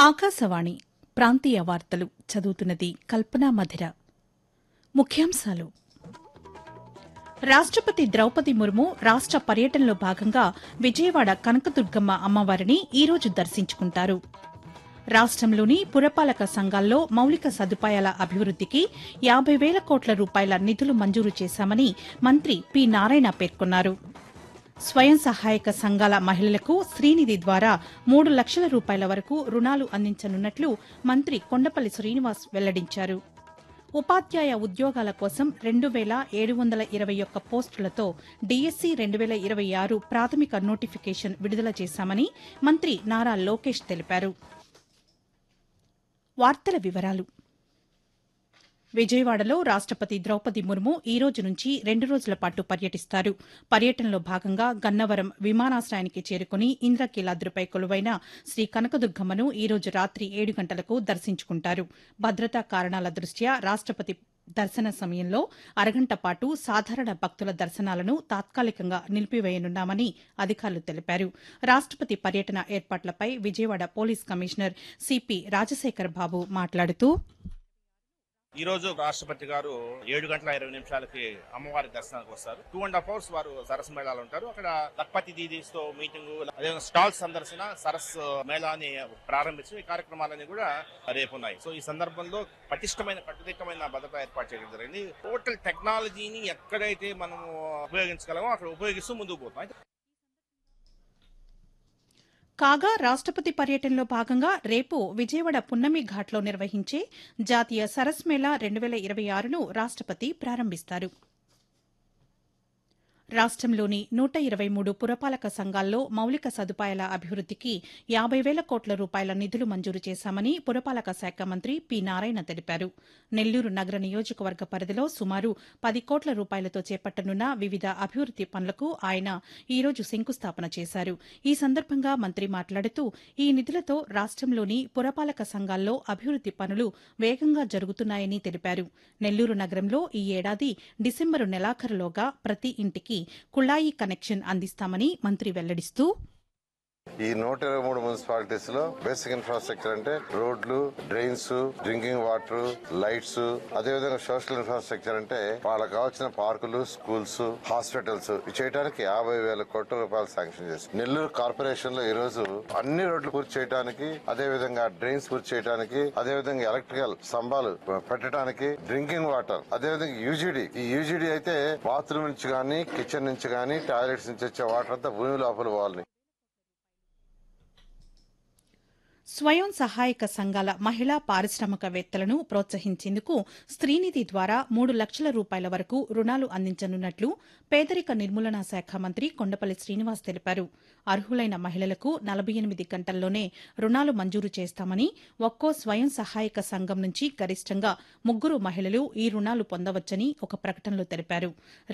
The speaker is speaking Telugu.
ఆకాశవాణి ప్రాంతీయ వార్తలు చదువుతున్నది కల్పనా మధిర ముఖ్యాంశాలు రాష్టపతి ద్రౌపది ముర్ము రాష్ట పర్యటనలో భాగంగా విజయవాడ కనకదుర్గమ్మ అమ్మవారిని ఈరోజు దర్శించుకుంటారు రాష్టంలోని పురపాలక సంఘాల్లో మౌలిక సదుపాయాల అభివృద్దికి యాబై వేల కోట్ల రూపాయల నిధులు మంజూరు చేశామని మంత్రి పి నారాయణ పేర్కొన్నారు స్వయం సహాయక సంఘాల మహిళలకు శ్రీనిధి ద్వారా మూడు లక్షల రూపాయల వరకు రుణాలు అందించనున్నట్లు మంత్రి కొండపల్లి శ్రీనివాస్ వెల్లడించారు ఉపాధ్యాయ ఉద్యోగాల కోసం రెండు వేల ఏడు వందల ఇరవై ఒక్క పోస్టులతో డీఎస్సీ రెండు వేల ఇరవై ఆరు ప్రాథమిక నోటిఫికేషన్ విడుదల చేశామని మంత్రి నారా లోకేష్ తెలిపారు వార్తల వివరాలు విజయవాడలో రాష్టపతి ద్రౌపది ముర్ము ఈ రోజు నుంచి రెండు రోజుల పాటు పర్యటిస్తారు పర్యటనలో భాగంగా గన్నవరం విమానాశ్రయానికి చేరుకుని ఇంద్రకీలాద్రిపై కొలువైన శ్రీ కనకదుర్గమ్మను ఈ రోజు రాత్రి ఏడు గంటలకు దర్శించుకుంటారు భద్రతా కారణాల దృష్ట్యా రాష్టపతి దర్శన సమయంలో అరగంట పాటు సాధారణ భక్తుల దర్శనాలను తాత్కాలికంగా నిలిపివేయనున్నామని అధికారులు తెలిపారు రాష్టపతి పర్యటన ఏర్పాట్లపై Vijayawada police commissioner CP Rajasekhar Babu మాట్లాడుతూ ఈ రోజు రాష్ట్రపతి గారు ఏడు గంటల ఇరవై నిమిషాలకి అమ్మవారి దర్శనానికి వస్తారు టూ అండ్ హాఫ్ అవర్స్ వారు సరస్సు మేళాలు ఉంటారు అక్కడ లక్పతి దీదీస్ తో మీటింగ్ అదే స్టాల్ సందర్శన సరస్సు మేళాని ప్రారంభించి ఈ కార్యక్రమాలన్నీ కూడా రేపు ఉన్నాయి సో ఈ సందర్భంలో పటిష్టమైన కట్టుదిట్టమైన భద్రత ఏర్పాటు చేయడం జరిగింది టోటల్ టెక్నాలజీని ఎక్కడైతే మనం ఉపయోగించగలమో అక్కడ ఉపయోగిస్తూ ముందుకు పోతాం కాగా రాష్టపతి పర్యటనలో భాగంగా రేపు విజయవాడ పున్నమి ఘాట్లో నిర్వహించే జాతీయ సరస్ మేళా రెండు వేల ఇరవై ఆరును రాష్టపతి ప్రారంభిస్తారు రాష్టంలోని నూట ఇరవై మూడు పురపాలక సంఘాల్లో మౌలిక సదుపాయాల అభివృద్దికి యాబై వేల కోట్ల రూపాయల నిధులు మంజూరు చేశామని పురపాలక శాఖ మంత్రి పి నారాయణ తెలిపారు నెల్లూరు నగర నియోజకవర్గ పరిధిలో సుమారు పది కోట్ల రూపాయలతో చేపట్టనున్న వివిధ అభివృద్ది పనులకు ఆయన ఈ రోజు శంకుస్థాపన చేశారు ఈ సందర్భంగా మంత్రి మాట్లాడుతూ ఈ నిధులతో రాష్టంలోని పురపాలక సంఘాల్లో అభివృద్ది పనులు వేగంగా జరుగుతున్నాయని తెలిపారు నెల్లూరు నగరంలో ఈ ఏడాది డిసెంబరు నెలాఖరులోగా ప్రతి ఇంటికి కుళాయి కనెక్షన్ అందిస్తామని మంత్రి వెల్లడిస్తూ ఈ నూట ఇరవై మూడు మున్సిపాలిటీస్ లో బేసిక్ ఇన్ఫ్రాస్ట్రక్చర్ అంటే రోడ్లు డ్రైన్స్ డ్రింకింగ్ వాటర్ లైట్స్ అదే విధంగా సోషల్ ఇన్ఫ్రాస్ట్రక్చర్ అంటే వాళ్ళకి కావాల్సిన పార్కులు స్కూల్స్ హాస్పిటల్స్ ఇవి చేయడానికి యాభై వేల కోట్ల రూపాయలు శాంక్షన్ చేసి నెల్లూరు కార్పొరేషన్ లో ఈ రోజు అన్ని రోడ్లు పూర్తి చేయడానికి అదే విధంగా డ్రైన్స్ పూర్తి చేయడానికి అదే విధంగా ఎలక్ట్రికల్ స్తంభాలు పెట్టడానికి డ్రింకింగ్ వాటర్ అదే విధంగా యూజీడీ ఈ యూజీడీ అయితే బాత్రూమ్ నుంచి గానీ కిచెన్ నుంచి గానీ టాయిలెట్స్ నుంచి వచ్చే వాటర్ అంతా భూమి లోపల పోవాలి స్వయం సహాయక సంఘాల మహిళా పారిశ్రామికవేత్తలను ప్రోత్సహించేందుకు స్త్రీనిధి ద్వారా మూడు లక్షల రూపాయల వరకు రుణాలు అందించనున్నట్లు పేదరిక నిర్మూలన శాఖ మంత్రి కొండపల్లి శ్రీనివాస్ తెలిపారు అర్హులైన మహిళలకు నలభై ఎనిమిది గంటల్లోనే రుణాలు మంజూరు చేస్తామని ఒక్కో స్వయం సహాయక సంఘం నుంచి గరిష్టంగా ముగ్గురు మహిళలు ఈ రుణాలు పొందవచ్చని ఒక ప్రకటనలో తెలిపారు